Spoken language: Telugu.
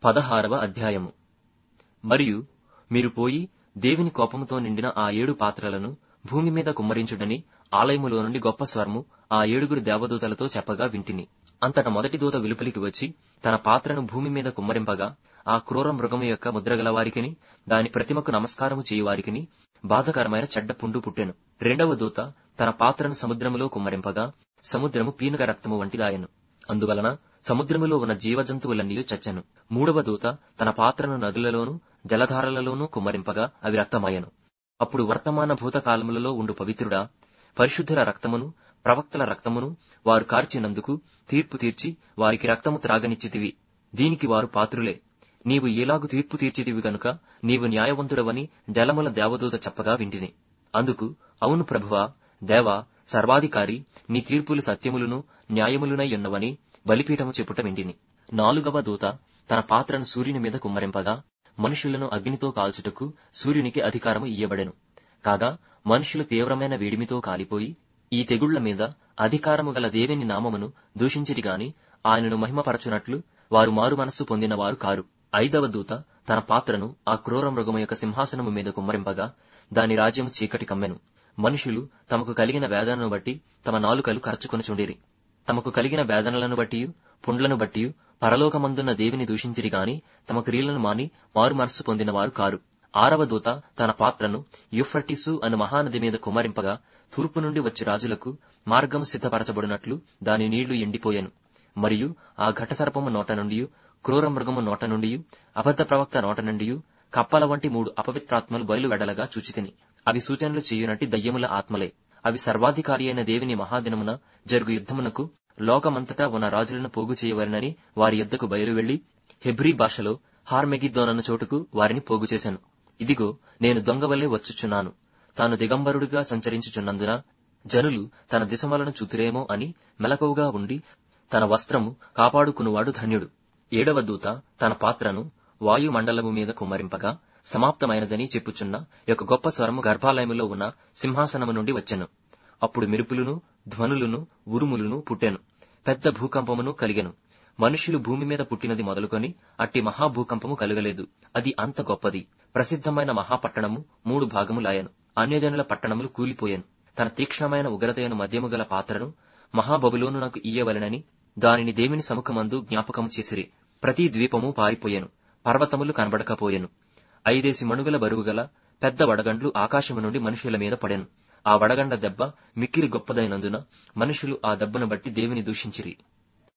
పదహారవ అధ్యాయము మరియు మీరు పోయి దేవుని కోపముతో నిండిన ఆ ఏడు పాత్రలను భూమి మీద కుమ్మరించుడని ఆలయములో నుండి గొప్ప స్వరము ఆ ఏడుగురు దేవదూతలతో చెప్పగా వింటిని అంతట మొదటి దూత వెలుపలికి వచ్చి తన పాత్రను భూమి మీద కుమ్మరింపగా ఆ క్రూర మృగము యొక్క ముద్రగల వారికిని దాని ప్రతిమకు నమస్కారము చేయువారికిని బాధకరమైన చెడ్డ పుండు పుట్టెను రెండవ దూత తన పాత్రను సముద్రములో కుమ్మరింపగా సముద్రము పీనుగ రక్తము వంటిదాయను అందువలన సముద్రములో ఉన్న జీవజంతువులన్నీ చచ్చెను మూడవ దూత తన పాత్రను నదులలోను జలధారలలోనూ కుమ్మరింపగా అవి రక్తమయ్యను అప్పుడు వర్తమాన భూతకాలములలో ఉండు పవిత్రుడా పరిశుద్ధుల రక్తమును ప్రవక్తల రక్తమును వారు కార్చినందుకు తీర్పు తీర్చి వారికి రక్తము త్రాగనిచ్చితివి దీనికి వారు పాత్రులే నీవు ఎలాగు తీర్పు తీర్చితివి గనుక నీవు న్యాయవంతుడవని జలముల దేవదూత చెప్పగా వింటిని అందుకు అవును ప్రభువా దేవా సర్వాధికారి నీ తీర్పులు సత్యములును న్యాయములునై ఉన్నవని బలిపీఠము చెప్పుట వింటిని నాలుగవ దూత తన పాత్రను సూర్యుని మీద కుమ్మరింపగా మనుషులను అగ్నితో కాల్చుటకు సూర్యునికి అధికారము ఇయ్యబడెను కాగా మనుషులు తీవ్రమైన వేడిమితో కాలిపోయి ఈ తెగుళ్ల మీద అధికారము గల దేవుని నామమును దూషించిటి గాని ఆయనను మహిమపరచునట్లు వారు మారు మనస్సు పొందిన వారు కారు ఐదవ దూత తన పాత్రను ఆ క్రూర మృగము యొక్క సింహాసనము మీద కుమ్మరింపగా దాని రాజ్యము చీకటి కమ్మెను మనుషులు తమకు కలిగిన వేదనను బట్టి తమ నాలుకలు కరచుకొనుచుండిరి తమకు కలిగిన వేదనలను బట్టియు పుండ్లను బట్టియు పరలోకమందున్న దేవిని దూషించిరి గాని తమ క్రియలను మాని మారు మనస్సు పొందిన వారు కారు ఆరవ దూత తన పాత్రను యుఫ్రటిసు అను మహానది మీద కుమ్మరింపగా తూర్పు నుండి వచ్చి రాజులకు మార్గం సిద్ధపరచబడినట్లు దాని నీళ్లు ఎండిపోయెను మరియు ఆ ఘటసర్పము నోట నుండి క్రూర మృగము నోట నుండి అబద్ధ ప్రవక్త నోట నుండి కప్పల వంటి మూడు అపవిత్రాత్మలు బయలు వెడలగా చూచితిని అవి సూచనలు చేయునట్టి దయ్యముల ఆత్మలే అవి సర్వాధికారి అయిన దేవుని మహాదినమున జరుగు యుద్ధమునకు లోకమంతటా ఉన్న రాజులను పోగు చేయవలనని వారి యొద్దకు బయలు వెళ్లి హెబ్రీ భాషలో హార్మెగిద్దోనన్న చోటుకు వారిని పోగు చేశాను ఇదిగో నేను దొంగవల్లే వచ్చుచున్నాను తాను దిగంబరుడిగా సంచరించుచున్నందున జనులు తన దిశమలను చూతురేమో అని మెలకువగా ఉండి తన వస్త్రము కాపాడుకునువాడు ధన్యుడు ఏడవ దూత తన పాత్రను వాయుమండలము మీద కుమ్మరింపగా సమాప్తమైనదని చెప్పుచున్న యొక్క గొప్ప స్వరము గర్భాలయములో ఉన్న సింహాసనము నుండి వచ్చెను అప్పుడు మెరుపులును ధ్వనులును ఉరుములును పుట్టెను పెద్ద భూకంపమును కలిగెను మనుష్యులు భూమి మీద పుట్టినది మొదలుకొని అట్టి మహాభూకంపము కలగలేదు అది అంత గొప్పది ప్రసిద్ధమైన మహాపట్టణము మూడు భాగములాయను అన్యజనుల పట్టణములు కూలిపోయాను తన తీక్ష్ణమైన ఉగ్రతయను మధ్యము గల పాత్రను మహాబబులోను నాకు ఇయ్యవలెనని దానిని దేవుని సముఖమందు జ్ఞాపకము చేసిరి ప్రతి ద్వీపము పారిపోయెను పర్వతములు కనబడకపోయెను ఐదేసి మణుగల బరువుగల పెద్ద వడగండ్లు ఆకాశము నుండి మనుషుల మీద పడెను ఆ వడగండ దెబ్బ మిక్కిరి గొప్పదైనందున మనుషులు ఆ దెబ్బను బట్టి దేవుని దూషించిరి